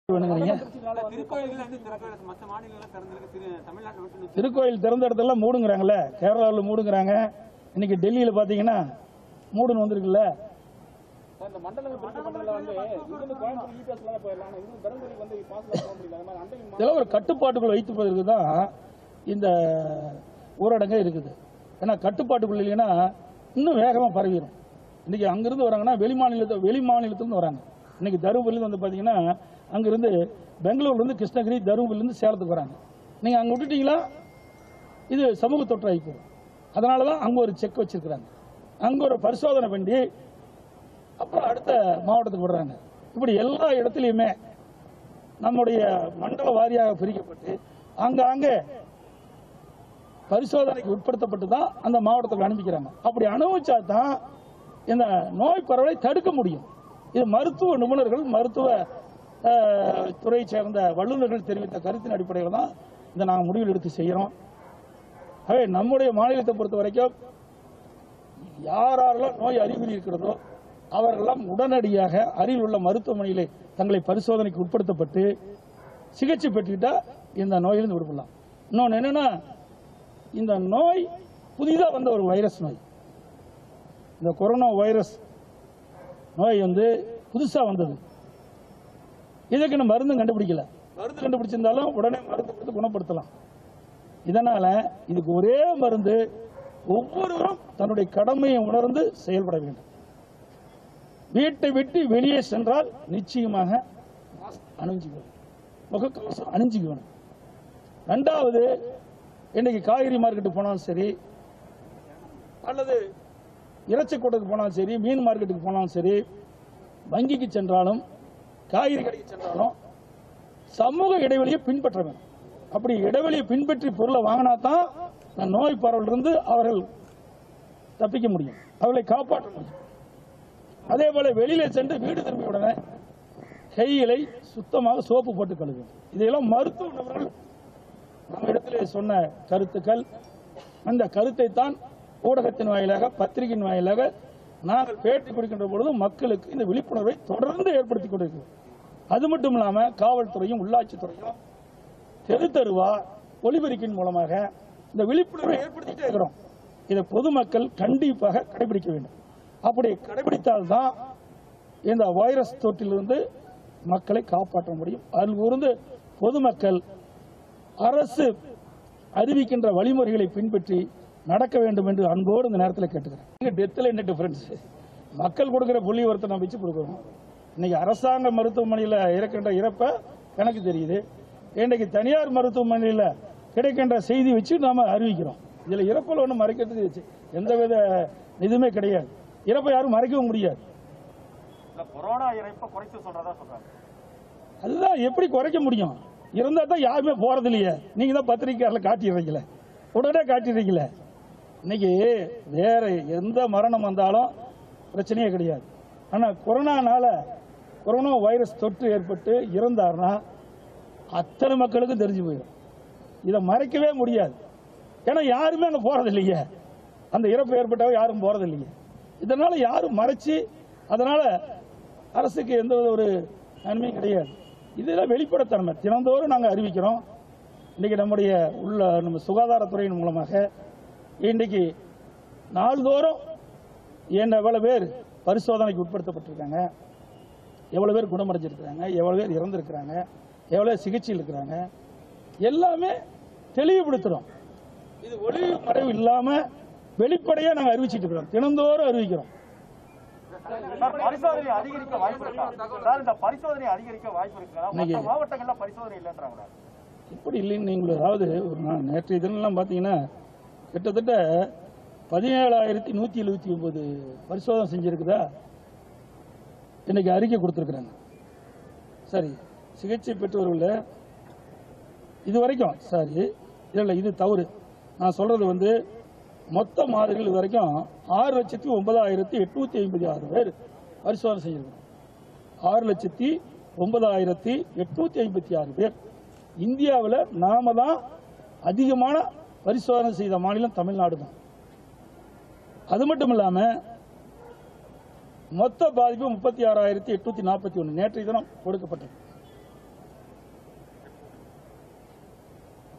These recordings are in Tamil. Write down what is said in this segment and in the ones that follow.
வேணுங்கிறீங்க திருக்கோயில்கள் வந்து திறக்க மற்ற மாநிலங்கள்லாம் திறந்திருக்கு திரு தமிழ்நாட்டில் மட்டும் திருக்கோயில் திறந்த இடத்துல மூடுங்கிறாங்கல்ல கேரளாவில் மூடுங்கிறாங்க இன்னைக்கு டெல்லியில் பார்த்தீங்கன்னா மூடுன்னு வந்திருக்குல்ல இந்த மண்டலங்கள் பிரிக்க மண்டலம் வந்து இங்கிருந்து கோயம்புத்தூர் ஈபிஎஸ்ல போயிடலாம் ஆனா இங்கிருந்து தருமபுரி வந்து பாஸ்ல போக முடியல அது மாதிரி அண்டை இதெல்லாம் ஒரு கட்டுப்பாட்டுக்குள் வைத்துப்பதற்கு தான் இந்த ஊரடங்கே இருக்குது ஏன்னா கட்டுப்பாட்டுக்குள்ள இல்லைன்னா இன்னும் வேகமாக பரவிடும் இன்னைக்கு அங்கிருந்து வராங்கன்னா வெளி மாநிலத்தை வெளி மாநிலத்திலிருந்து வராங்க இன்னைக்கு தருமபுரியிலிருந்து வந்து பார்த்தீங்கன்னா அங்கிருந்து பெங்களூர்லேருந்து கிருஷ்ணகிரி தருமபுரியிலேருந்து சேலத்துக்கு வராங்க நீங்கள் அங்கே விட்டுட்டீங்களா இது சமூக தொற்று ஆகி போகும் அதனால தான் அங்கே ஒரு செக் வச்சிருக்கிறாங்க அங்கே ஒரு பரிசோதனை பண்ணி அப்புறம் அடுத்த மாவட்டத்துக்கு விடுறாங்க இப்படி எல்லா இடத்துலையுமே நம்முடைய மண்டல வாரியாக பிரிக்கப்பட்டு அங்கங்கே பரிசோதனைக்கு உட்படுத்தப்பட்டு தான் அந்த மாவட்டத்துக்கு அனுப்பிக்கிறாங்க அப்படி அனுபவிச்சா தான் இந்த நோய் பரவலை தடுக்க முடியும் இது மருத்துவ நிபுணர்கள் மருத்துவ அஹ், துறை சேர்ந்த வல்லுநர்கள் தெரிவித்த கருத்தின் அடிப்படையில் தான் இதை நாங்கள் முடிவில் எடுத்து செய்கிறோம் ஆகவே நம்முடைய மாநிலத்தை பொறுத்த வரைக்கும் யார் யாரெல்லாம் நோய் அறிகுறி இருக்கிறதோ அவரெல்லாம் உடனடியாக அருகில் உள்ள மருத்துவமனையிலே தங்களை பரிசோதனைக்கு உட்படுத்தப்பட்டு சிகிச்சை பெற்றுக்கிட்டா இந்த நோயிலிருந்து விடுபடலாம் இன்னொன்று என்னன்னா இந்த நோய் புதிதாக வந்த ஒரு வைரஸ் நோய் இந்த கொரோனா வைரஸ் நோய் வந்து புதுசாக வந்தது இதுக்கு நம்ம மருந்து கண்டுபிடிக்கல மருந்து கண்டுபிடிச்சிருந்தாலும் உடனே மருந்து கொடுத்து குணப்படுத்தலாம் இதனால இதுக்கு ஒரே மருந்து ஒவ்வொருவரும் தன்னுடைய கடமையை உணர்ந்து செயல்பட வேண்டும் வீட்டை விட்டு வெளியே சென்றால் நிச்சயமாக மாஸ்க் அணிஞ்சுக்கணும் முகக்கவசம் அணிஞ்சுக்கணும் ரெண்டாவது இன்னைக்கு காய்கறி மார்க்கெட்டு போனாலும் சரி அல்லது இறைச்சி கூட்டத்துக்கு போனாலும் சரி மீன் மார்க்கெட்டுக்கு போனாலும் சரி வங்கிக்கு சென்றாலும் காய்கறி கடைக்கு சென்றாலும் சமூக இடைவெளியை பின்பற்ற வேண்டும் அப்படி இடைவெளியை பின்பற்றி பொருளை வாங்கினா தான் இந்த நோய் பரவலிருந்து அவர்கள் தப்பிக்க முடியும் அவர்களை காப்பாற்ற முடியும் அதே போல வெளியில சென்று வீடு திரும்பிய உடனே கைகளை சுத்தமாக சோப்பு போட்டு கழுவும் இதையெல்லாம் மருத்துவ நிபுணர்கள் நம்ம இடத்திலே சொன்ன கருத்துக்கள் அந்த கருத்தை தான் ஊடகத்தின் வாயிலாக பத்திரிகையின் வாயிலாக நாங்கள் பேட்டி கொடுக்கின்ற பொழுது மக்களுக்கு இந்த விழிப்புணர்வை தொடர்ந்து ஏற்படுத்தி கொண்டிருக்கிறோம் அது மட்டும் இல்லாம காவல்துறையும் உள்ளாட்சித்துறையும் தெரு தெருவா ஒலிபெருக்கின் மூலமாக இந்த விழிப்புணர்வை ஏற்படுத்திட்டே இருக்கிறோம் இதை பொதுமக்கள் கண்டிப்பாக கடைபிடிக்க வேண்டும் அப்படி கடைபிடித்தால்தான் இந்த வைரஸ் தொற்றிலிருந்து மக்களை காப்பாற்ற முடியும் அதில் இருந்து பொதுமக்கள் அரசு அறிவிக்கின்ற வழிமுறைகளை பின்பற்றி நடக்க வேண்டும் என்று அன்போடு இந்த நேரத்தில் கேட்டுக்கிறேன் டெத்தில் என்ன டிஃபரன்ஸ் மக்கள் கொடுக்கிற புள்ளி ஒருத்தர் நம்ம வச்சு கொடுக்குறோம் இன்னைக்கு அரசாங்க மருத்துவமனையில் இறக்கின்ற இறப்பை கணக்கு தெரியுது இன்றைக்கு தனியார் மருத்துவமனையில் கிடைக்கின்ற செய்தி வச்சு நாம அறிவிக்கிறோம் இதில் இறப்பில் ஒன்றும் மறைக்கிறதுக்கு வச்சு எந்தவித இதுவுமே கிடையாது இறப்பை யாரும் மறைக்கவும் முடியாது இல்ல கொரோனா இறைப்ப குறைத்து சொல்றதா சொல்றாங்க அதுதான் எப்படி குறைக்க முடியும் இருந்தா தான் யாருமே போறது இல்லையே நீங்க தான் பத்திரிக்கையாளர் காட்டிடுறீங்களே உடனே காட்டிடுறீங்களே இன்னைக்கு வேற எந்த மரணம் வந்தாலும் பிரச்சனையே கிடையாது ஆனா கொரோனானால கொரோனா வைரஸ் தொற்று ஏற்பட்டு இறந்தாருன்னா அத்தனை மக்களுக்கும் தெரிஞ்சு போயிடும் இதை மறைக்கவே முடியாது ஏன்னா யாருமே அங்கே போறது இல்லையே அந்த இறப்பு ஏற்பட்டவ யாரும் போறது இல்லையே இதனால யாரும் மறைச்சு அதனால அரசுக்கு எந்த ஒரு நன்மையும் கிடையாது இதெல்லாம் வெளிப்படைத்தன்மை தினந்தோறும் நாங்கள் அறிவிக்கிறோம் இன்னைக்கு நம்முடைய உள்ள நம்ம சுகாதாரத்துறையின் மூலமாக இன்றைக்கு நாள்தோறும் என்ன எவ்வளவு பேர் பரிசோதனைக்கு உட்படுத்தப்பட்டிருக்காங்க எவ்வளவு பேர் குணமடைஞ்சிருக்கிறாங்க எவ்வளவு பேர் இறந்திருக்கிறாங்க எவ்வளவு பேர் சிகிச்சையில் இருக்கிறாங்க எல்லாமே தெளிவுபடுத்துறோம் இது ஒளிவு மறைவு இல்லாம வெளிப்படையா நாங்க அறிவிச்சிட்டு இருக்கிறோம் தினந்தோறும் அறிவிக்கிறோம் சார் பரிசோதனை அதிகரிக்க வாய்ப்பு இருக்கா சார் இந்த பரிசோதனை அதிகரிக்க வாய்ப்பு இருக்கா மற்ற இன்னைக்கு- மாவட்டங்கள்ல பரிசோதனை இல்லைன்றாங்களே இப்படி இல்லைன்னு நீங்கள் அதாவது ஒரு நாள் நேற்றைய தினம்லாம் பார்த்தீங்கன்னா கிட்டத்தட்ட பதினேழாயிரத்தி நூற்றி எழுபத்தி ஒன்பது பரிசோதனை செஞ்சுருக்குதா இன்னைக்கு அறிக்கை கொடுத்துருக்குறாங்க சரி சிகிச்சை பெற்றவர்கள் இது வரைக்கும் சரி இல்லை இது தவறு நான் சொல்றது வந்து மொத்த மாதிரிகள் இது வரைக்கும் ஆறு லட்சத்தி ஒன்பதாயிரத்தி எட்நூத்தி ஐம்பத்தி ஆறு பேர் பரிசோதனை செஞ்சிருக்கோம் ஆறு லட்சத்தி ஒன்பதாயிரத்தி எட்நூத்தி ஐம்பத்தி ஆறு பேர் இந்தியாவில் நாம தான் அதிகமான பரிசோதனை செய்த மாநிலம் தமிழ்நாடு தான் அது மட்டும் இல்லாம மொத்த பாதிப்பு முப்பத்தி ஆறாயிரத்தி எட்நூத்தி நாற்பத்தி ஒன்று நேற்றைய தினம் கொடுக்கப்பட்டது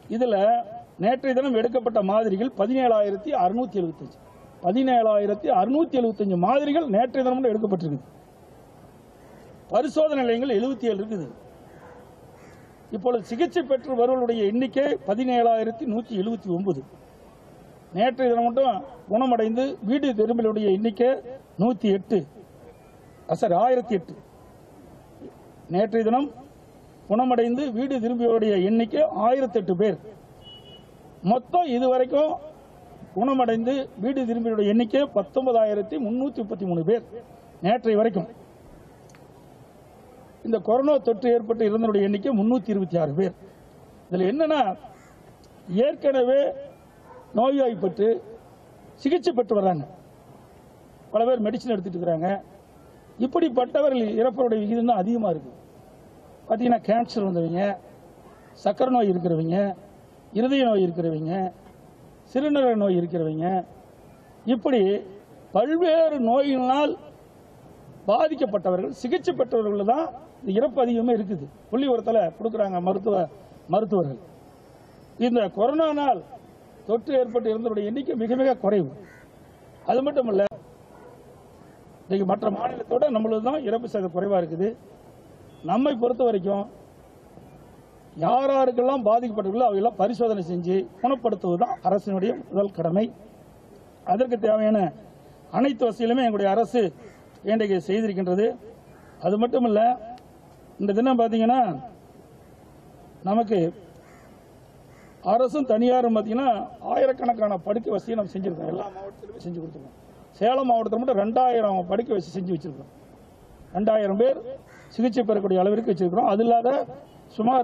இதுல நேற்றைய தினம் எடுக்கப்பட்ட மாதிரிகள் பதினேழாயிரத்தி அறுநூத்தி எழுபத்தஞ்சு பதினேழாயிரத்தி அறுநூத்தி எழுபத்தஞ்சு மாதிரிகள் நேற்றைய தினம் மட்டும் எடுக்கப்பட்டிருக்குது பரிசோதனை நிலையங்கள் எழுபத்தி ஏழு இருக்குது இப்பொழுது சிகிச்சை பெற்று வருவர்களுடைய எண்ணிக்கை பதினேழாயிரத்தி நூற்றி எழுபத்தி ஒன்பது நேற்றைய தினம் மட்டும் குணமடைந்து வீடு திரும்பலுடைய எண்ணிக்கை நூற்றி எட்டு சாரி ஆயிரத்தி எட்டு நேற்றைய தினம் குணமடைந்து வீடு திரும்பியவருடைய எண்ணிக்கை ஆயிரத்தி எட்டு பேர் மொத்தம் இதுவரைக்கும் குணமடைந்து வீடு திரும்பியவருடைய எண்ணிக்கை பத்தொன்பதாயிரத்தி முன்னூத்தி முப்பத்தி மூணு பேர் நேற்றைய வரைக்கும் இந்த கொரோனா தொற்று ஏற்பட்டு இருந்தவருடைய எண்ணிக்கை முன்னூத்தி இருபத்தி ஆறு பேர் இதுல என்னன்னா ஏற்கனவே நோய்வாய்ப்பட்டு சிகிச்சை பெற்று வர்றாங்க பல பேர் மெடிசன் எடுத்துட்டு இருக்கிறாங்க இப்படிப்பட்டவர்கள் இறப்பவருடைய விகிதம் தான் அதிகமாக இருக்கு பார்த்தீங்கன்னா கேன்சர் வந்தவங்க சக்கரை நோய் இருக்கிறவங்க இருதய நோய் இருக்கிறவங்க சிறுநீரக நோய் இருக்கிறவங்க இப்படி பல்வேறு நோயினால் பாதிக்கப்பட்டவர்கள் சிகிச்சை பெற்றவர்கள் தான் இந்த இறப்பு அதிகமாக இருக்குது புள்ளி உரத்தில் கொடுக்குறாங்க மருத்துவ மருத்துவர்கள் இந்த கொரோனானால் தொற்று ஏற்பட்டு இருந்தவருடைய எண்ணிக்கை மிக மிக குறைவு அது மட்டும் இல்ல இன்னைக்கு மற்ற மாநிலத்தோட நம்மளது தான் இறப்பு சதவீதம் குறைவா இருக்குது நம்மை பொறுத்த வரைக்கும் யார் யாருக்கெல்லாம் பாதிக்கப்பட்டவர்களோ அவையெல்லாம் பரிசோதனை செஞ்சு குணப்படுத்துவது தான் அரசினுடைய முதல் கடமை அதற்கு தேவையான அனைத்து வசதிகளுமே எங்களுடைய அரசு இன்றைக்கு செய்திருக்கின்றது அது மட்டும் இல்ல இந்த தினம் பார்த்தீங்கன்னா நமக்கு அரசும் தனியாரும் பார்த்தீங்கன்னா ஆயிரக்கணக்கான படுக்கை வசதியை நம்ம செஞ்சிருக்கோம் எல்லா மாவட்டத்திலுமே செஞ்சு கொடுத்துருக்கோம் சேலம் மாவட்டத்தில் மட்டும் ரெண்டாயிரம் படுக்கை வசதி செஞ்சு வச்சிருக்கோம் ரெண்டாயிரம் பேர் சிகிச்சை பெறக்கூடிய அளவிற்கு வச்சிருக்கிறோம் அது இல்லாத சுமார்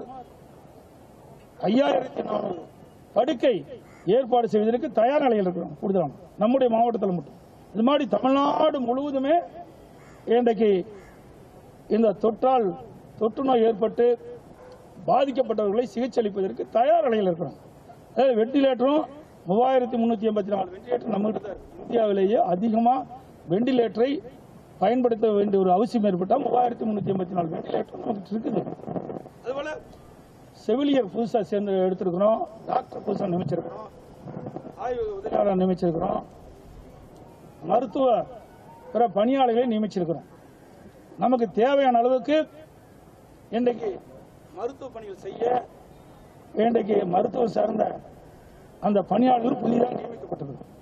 ஐயாயிரத்தி நானூறு படுக்கை ஏற்பாடு செய்வதற்கு தயார் நிலையில் இருக்கிறோம் கூடுதலாம் நம்முடைய மாவட்டத்தில் மட்டும் இது மாதிரி தமிழ்நாடு முழுவதுமே இன்றைக்கு இந்த தொற்றால் தொற்று நோய் ஏற்பட்டு பாதிக்கப்பட்டவர்களை சிகிச்சை அளிப்பதற்கு தயார் நிலையில் இருக்கிறோம் அதாவது வெண்டிலேட்டரும் மூவாயிரத்தி முந்நூற்றி எண்பத்தி நாலு வெண்டிலேட்டர் நம்மகிட்ட தான் இருக்கு. இந்தியாவிலேயே அதிகமாக வெண்டிலேட்டரை பயன்படுத்த வேண்டிய ஒரு அவசியம் ஏற்பட்டால் மூவாயிரத்தி முந்நூற்றி எண்பத்தி நாலு வெண்டிலேட்டர் நமக்கு இருக்குது அதுபோல செவிலியர் புதுசாக சேர்ந்து எடுத்திருக்கிறோம் டாக்டர் புதுசாக நியமிச்சிருக்கிறோம் ஆய்வு உதவியாளர் நியமிச்சிருக்கிறோம் மருத்துவ பிற பணியாளர்களை நியமிச்சிருக்கிறோம் நமக்கு தேவையான அளவுக்கு இன்றைக்கு மருத்துவ பணிகள் செய்ய இன்றைக்கு மருத்துவம் சார்ந்த அந்த பணியாளர்கள் புதிதாக நியமிக்கப்பட்டிருக்கு